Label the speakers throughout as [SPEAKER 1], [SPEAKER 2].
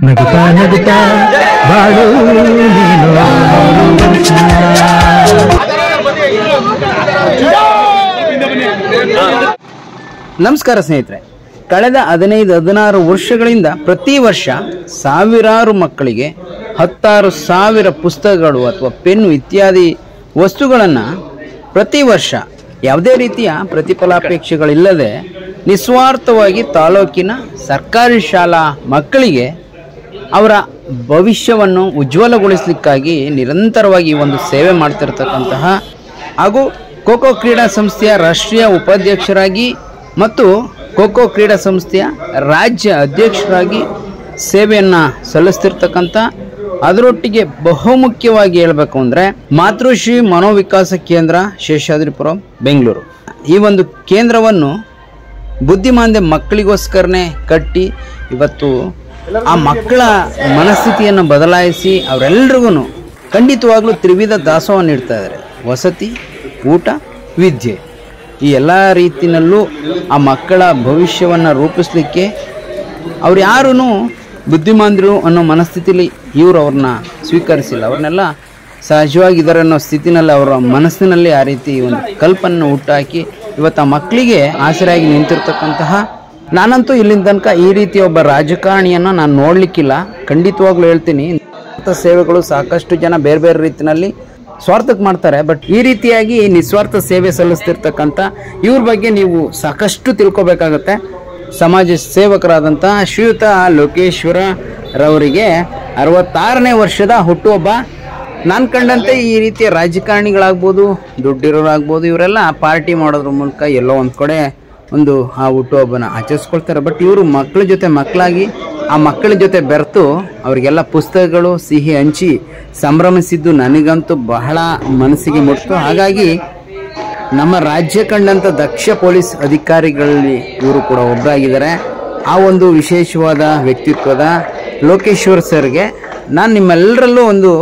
[SPEAKER 1] ನಗುತ್ತಾ ನಗುತ್ತಾ ಬಾಳು ನೀನು ನೂರು ವರ್ಷ.
[SPEAKER 2] ನಮಸ್ಕಾರ ಸ್ನೇಹಿತರೆ ಕಳೆದ ಹದಿನೈದು ಹದಿನಾರು ವರ್ಷಗಳಿಂದ ಪ್ರತಿ ವರ್ಷ ಸಾವಿರಾರು ಮಕ್ಕಳಿಗೆ ಹತ್ತಾರು ಸಾವಿರ ಪುಸ್ತಕಗಳು ಅಥವಾ ಪೆನ್ನು ಇತ್ಯಾದಿ ವಸ್ತುಗಳನ್ನು ಪ್ರತಿ ವರ್ಷ ಯಾವುದೇ ರೀತಿಯ ಪ್ರತಿಫಲಾಪೇಕ್ಷೆಗಳಿಲ್ಲದೆ ನಿಸ್ವಾರ್ಥವಾಗಿ ತಾಲೂಕಿನ ಸರ್ಕಾರಿ ಶಾಲಾ ಮಕ್ಕಳಿಗೆ ಅವರ ಭವಿಷ್ಯವನ್ನು ಉಜ್ವಲಗೊಳಿಸಲಿಕ್ಕಾಗಿ ನಿರಂತರವಾಗಿ ಈ ಒಂದು ಸೇವೆ ಮಾಡ್ತಿರ್ತಕ್ಕಂತಹ ಹಾಗೂ ಖೋಖೋ ಕ್ರೀಡಾ ಸಂಸ್ಥೆಯ ರಾಷ್ಟ್ರೀಯ ಉಪಾಧ್ಯಕ್ಷರಾಗಿ ಮತ್ತು ಖೋಖೋ ಕ್ರೀಡಾ ಸಂಸ್ಥೆಯ ರಾಜ್ಯ ಅಧ್ಯಕ್ಷರಾಗಿ ಸೇವೆಯನ್ನು ಸಲ್ಲಿಸ್ತಿರ್ತಕ್ಕಂಥ ಅದರೊಟ್ಟಿಗೆ ಬಹುಮುಖ್ಯವಾಗಿ ಹೇಳಬೇಕು ಅಂದರೆ ಮಾತೃಶ್ರೀ ಮನೋವಿಕಾಸ ಕೇಂದ್ರ ಶೇಷಾದ್ರಿಪುರಂ ಬೆಂಗಳೂರು ಈ ಒಂದು ಕೇಂದ್ರವನ್ನು ಬುದ್ಧಿಮಾಂದ್ಯ ಮಕ್ಕಳಿಗೋಸ್ಕರನೇ ಕಟ್ಟಿ ಇವತ್ತು ಆ ಮಕ್ಕಳ ಮನಸ್ಥಿತಿಯನ್ನು ಬದಲಾಯಿಸಿ ಅವರೆಲ್ರಿಗೂ ಖಂಡಿತವಾಗ್ಲೂ ತ್ರಿವಿಧ ದಾಸೋಹ ನೀಡ್ತಾ ಇದ್ದಾರೆ ವಸತಿ ಊಟ ವಿದ್ಯೆ ಈ ಎಲ್ಲ ರೀತಿಯಲ್ಲೂ ಆ ಮಕ್ಕಳ ಭವಿಷ್ಯವನ್ನು ರೂಪಿಸಲಿಕ್ಕೆ ಅವ್ರು ಯಾರೂ ಬುದ್ಧಿಮಾಂದ್ರು ಅನ್ನೋ ಮನಸ್ಥಿತಿಲಿ ಇವರು ಅವ್ರನ್ನ ಸ್ವೀಕರಿಸಿಲ್ಲ ಅವ್ರನ್ನೆಲ್ಲ ಸಹಜವಾಗಿದ್ದಾರೆ ಅನ್ನೋ ಸ್ಥಿತಿನಲ್ಲಿ ಅವರ ಮನಸ್ಸಿನಲ್ಲಿ ಆ ರೀತಿ ಒಂದು ಕಲ್ಪನೆ ಹುಟ್ಟಾಕಿ ಇವತ್ತು ಆ ಮಕ್ಕಳಿಗೆ ಆಸರೆಯಾಗಿ ನಿಂತಿರ್ತಕ್ಕಂತಹ ನಾನಂತೂ ಇಲ್ಲಿನ ತನಕ ಈ ರೀತಿ ಒಬ್ಬ ರಾಜಕಾರಣಿಯನ್ನು ನಾನು ನೋಡಲಿಕ್ಕಿಲ್ಲ ಖಂಡಿತವಾಗ್ಲೂ ಹೇಳ್ತೀನಿ ಸ್ವಾರ್ಥ ಸೇವೆಗಳು ಸಾಕಷ್ಟು ಜನ ಬೇರೆ ಬೇರೆ ರೀತಿಯಲ್ಲಿ ಸ್ವಾರ್ಥಕ್ಕೆ ಮಾಡ್ತಾರೆ ಬಟ್ ಈ ರೀತಿಯಾಗಿ ನಿಸ್ವಾರ್ಥ ಸೇವೆ ಸಲ್ಲಿಸ್ತಿರ್ತಕ್ಕಂಥ ಇವ್ರ ಬಗ್ಗೆ ನೀವು ಸಾಕಷ್ಟು ತಿಳ್ಕೊಬೇಕಾಗತ್ತೆ ಸಮಾಜ ಸೇವಕರಾದಂಥ ಶ್ರೀಯುತ ಲೋಕೇಶ್ವರ ರವರಿಗೆ ಅರವತ್ತಾರನೇ ವರ್ಷದ ಹುಟ್ಟುಹಬ್ಬ ನಾನು ಕಂಡಂತೆ ಈ ರೀತಿಯ ರಾಜಕಾರಣಿಗಳಾಗ್ಬೋದು ದುಡ್ಡಿರೋರಾಗ್ಬೋದು ಇವರೆಲ್ಲ ಪಾರ್ಟಿ ಮಾಡೋದ್ರ ಮೂಲಕ ಎಲ್ಲೋ ಒಂದು ಕಡೆ ಒಂದು ಆ ಹುಟ್ಟುಹಬ್ಬನ ಆಚರಿಸ್ಕೊಳ್ತಾರೆ ಬಟ್ ಇವರು ಮಕ್ಕಳ ಜೊತೆ ಮಕ್ಕಳಾಗಿ ಆ ಮಕ್ಕಳ ಜೊತೆ ಬೆರೆತು ಅವರಿಗೆಲ್ಲ ಪುಸ್ತಕಗಳು ಸಿಹಿ ಹಂಚಿ ಸಂಭ್ರಮಿಸಿದ್ದು ನನಗಂತೂ ಬಹಳ ಮನಸ್ಸಿಗೆ ಮುಟ್ತು ಹಾಗಾಗಿ ನಮ್ಮ ರಾಜ್ಯ ಕಂಡಂಥ ದಕ್ಷ ಪೊಲೀಸ್ ಅಧಿಕಾರಿಗಳಲ್ಲಿ ಇವರು ಕೂಡ ಒಬ್ಬರಾಗಿದ್ದಾರೆ ಆ ಒಂದು ವಿಶೇಷವಾದ ವ್ಯಕ್ತಿತ್ವದ ಲೋಕೇಶ್ವರ್ ಸರ್ಗೆ ನಾನು ನಿಮ್ಮೆಲ್ಲರಲ್ಲೂ ಒಂದು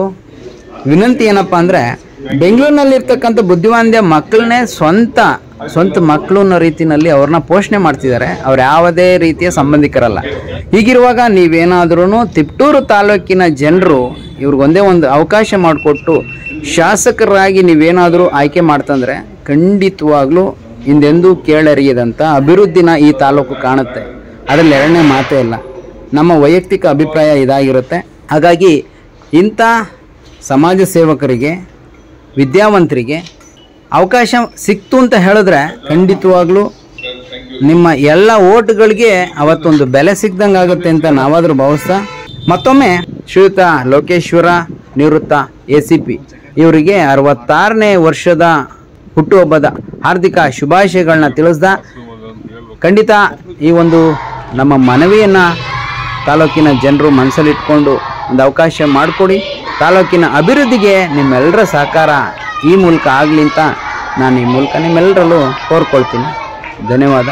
[SPEAKER 2] ವಿನಂತಿ ಏನಪ್ಪ ಅಂದರೆ ಬೆಂಗಳೂರಿನಲ್ಲಿರ್ತಕ್ಕಂಥ ಬುದ್ಧಿಮಾಂದ್ಯ ಮಕ್ಕಳನ್ನೇ ಸ್ವಂತ ಸ್ವಂತ ಮಕ್ಕಳು ಅನ್ನೋ ರೀತಿಯಲ್ಲಿ ಅವ್ರನ್ನ ಪೋಷಣೆ ಮಾಡ್ತಿದ್ದಾರೆ ಅವ್ರು ಯಾವುದೇ ರೀತಿಯ ಸಂಬಂಧಿಕರಲ್ಲ ಹೀಗಿರುವಾಗ ನೀವೇನಾದ್ರೂ ತಿಪ್ಟೂರು ತಾಲೂಕಿನ ಜನರು ಇವ್ರಿಗೊಂದೇ ಒಂದು ಅವಕಾಶ ಮಾಡಿಕೊಟ್ಟು ಶಾಸಕರಾಗಿ ನೀವೇನಾದರೂ ಆಯ್ಕೆ ಮಾಡ್ತಂದ್ರೆ ಖಂಡಿತವಾಗ್ಲೂ ಹಿಂದೆಂದೂ ಕೇಳರಿಯದಂಥ ಅಭಿವೃದ್ಧಿನ ಈ ತಾಲೂಕು ಕಾಣುತ್ತೆ ಅದರಲ್ಲಿ ಎರಡನೇ ಮಾತೇ ಇಲ್ಲ ನಮ್ಮ ವೈಯಕ್ತಿಕ ಅಭಿಪ್ರಾಯ ಇದಾಗಿರುತ್ತೆ ಹಾಗಾಗಿ ಇಂಥ ಸಮಾಜ ಸೇವಕರಿಗೆ ವಿದ್ಯಾವಂತರಿಗೆ ಅವಕಾಶ ಸಿಕ್ತು ಅಂತ ಹೇಳಿದ್ರೆ ಖಂಡಿತವಾಗ್ಲೂ ನಿಮ್ಮ ಎಲ್ಲ ಓಟ್ಗಳಿಗೆ ಅವತ್ತೊಂದು ಬೆಲೆ ಸಿಗ್ದಂಗೆ ಆಗುತ್ತೆ ಅಂತ ನಾವಾದರೂ ಭಾವಿಸ್ತಾ ಮತ್ತೊಮ್ಮೆ ಶ್ರೀಯುತ ಲೋಕೇಶ್ವರ ನಿವೃತ್ತ ಎ ಸಿ ಪಿ ಇವರಿಗೆ ಅರವತ್ತಾರನೇ ವರ್ಷದ ಹುಟ್ಟುಹಬ್ಬದ ಹಾರ್ದಿಕ ಶುಭಾಶಯಗಳನ್ನ ತಿಳಿಸ್ದ ಖಂಡಿತ ಈ ಒಂದು ನಮ್ಮ ಮನವಿಯನ್ನು ತಾಲೂಕಿನ ಜನರು ಮನಸ್ಸಲ್ಲಿಟ್ಕೊಂಡು ಒಂದು ಅವಕಾಶ ಮಾಡಿಕೊಡಿ ತಾಲೂಕಿನ ಅಭಿವೃದ್ಧಿಗೆ ನಿಮ್ಮೆಲ್ಲರ ಸಹಕಾರ ಈ ಮೂಲಕ ಆಗಲಿ ಅಂತ ನಾನು ಈ ಮೂಲಕ ನಿಮ್ಮೆಲ್ಲರಲ್ಲೂ ಕೋರ್ಕೊಳ್ತೀನಿ ಧನ್ಯವಾದ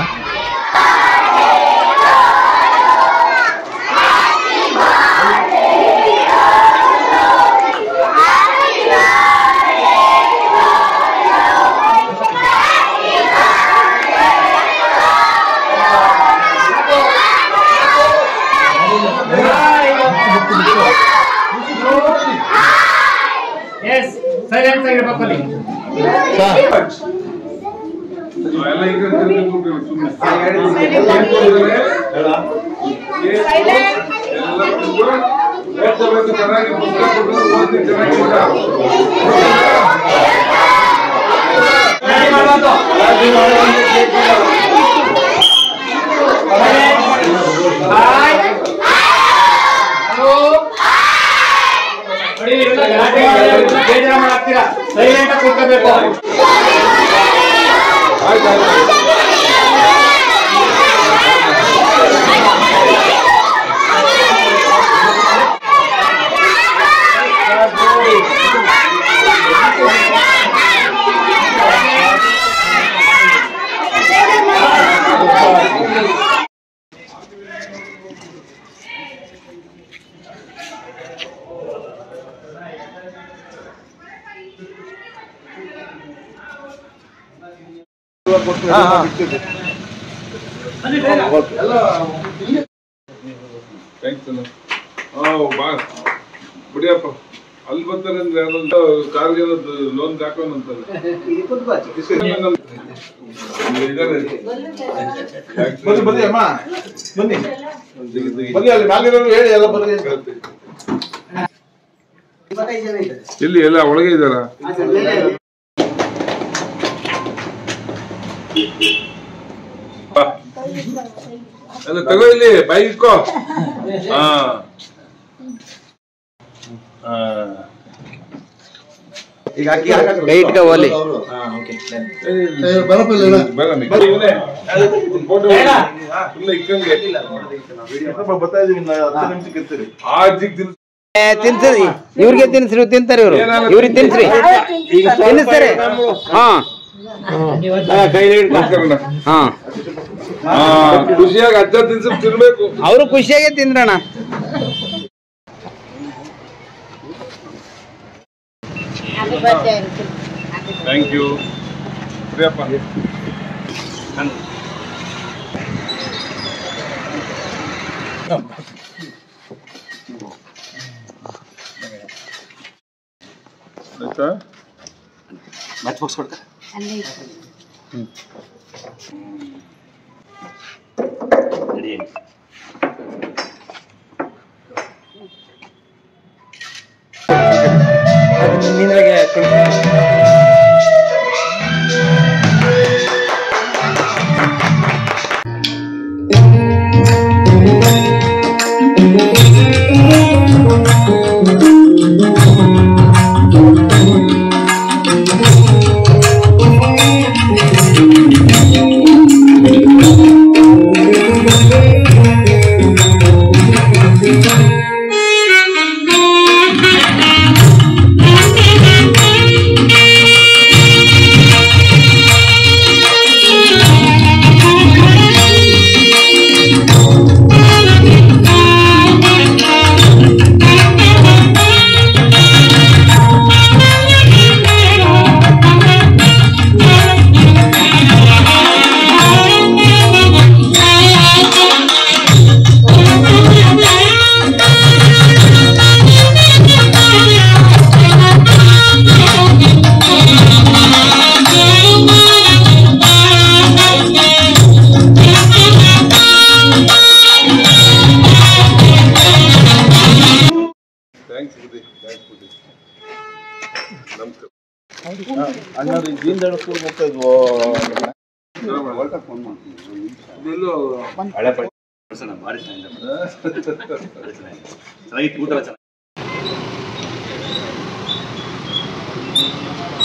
[SPEAKER 3] ಬಾ ಬಿಡಿಯಪ್ಪ ಅಲ್ಲಿ ಬರ್ತಾರೆ ಅಂದ್ರೆ ಅದೊಂದು ಕಾರ್ಗೆ ಲೋನ್ ಹಾಕೋಣಂತಾರೆ
[SPEAKER 4] ಬನ್ನಿ ಬನ್ನಿ ಅಮ್ಮ ಬನ್ನಿ ಬನ್ನಿ ಅಲ್ಲಿ ಮ್ಯಾಲಿರೋರು ಹೇಳಿ ಎಲ್ಲ ಬರ್ರಿ ಅಂತ.
[SPEAKER 3] ಇಲ್ಲಿ ಎಲ್ಲ ಒಳಗೆ ಇದ್ದಾರ ಎಲ್ಲ ತಗೋ ಇಲ್ಲಿ ಬೈಕ್ ಇಕ್ಕೋ ಹಾ ಹಾ
[SPEAKER 4] ಈಗ ಅಕ್ಕಿ ಹಾಕಕ್ಕೆ
[SPEAKER 2] ಕೈ ಇಟ್ಕೊ ಒಲಿ.
[SPEAKER 4] ಹಾ, okay. ಸ್ವಲ್ಪ ಬರ್ತಾ ಇದೀವಿ ಇನ್ನು ಹತ್ತು ನಿಮಿಷಕ್ಕೆ ಇರ್ತೀರಿ
[SPEAKER 3] ಆ ಜಿಗ್ ತಿನ್ಸ್
[SPEAKER 2] ಏ, ತಿನ್ಸ್ರಿ ಇವ್ರಿಗೆ ತಿನ್ಸ್ರಿ ಇವ್ರು ತಿಂತಾರೆ ಇವ್ರು ಇವ್ರಿಗೆ ತಿನ್ಸ್ರಿ ತಿನ್ನಿಸ್ತಾರೆ ಹಾ
[SPEAKER 3] ನಮಸ್ಕಾರ
[SPEAKER 2] ಹಾ
[SPEAKER 3] ಹಾ ಖುಷಿಯಾಗಿ ಅಜ್ಜ ತಿನ್ಸ ತಿನ್ಬೇಕು
[SPEAKER 2] ಅವರು ಖುಷಿಯಾಗೆ ತಿಂದ್ರಣ್ಣ
[SPEAKER 3] ಥ್ಯಾಂಕ್ ಯು ಪ್ರಿಯಪ್ಪ ಆಯ್ತಾ ಥ್ಯಾಂಕ್ಸ್ ಬುದ್ಧಿ ಥ್ಯಾಂಕ್ಸ್ ಬುದ್ಧಿ ನಮಸ್ಕಾರ
[SPEAKER 4] ಅಣ್ಣವ್ರು ದೀನದಯಾಳ್ ಸ್ಕೂಲ್ ಹೋಗ್ತಾ ಇದ್ವು
[SPEAKER 3] ಇದೆಲ್ಲೋ
[SPEAKER 5] ಹಳೆ ಪಟ್ಟಿ ಭಾರಿ ಚೆನ್ನಾಗಿದೆ ಚೆನ್ನಾಗಿತ್ತು ಊಟ ಎಲ್ಲ ಚೆನ್ನಾಗಿ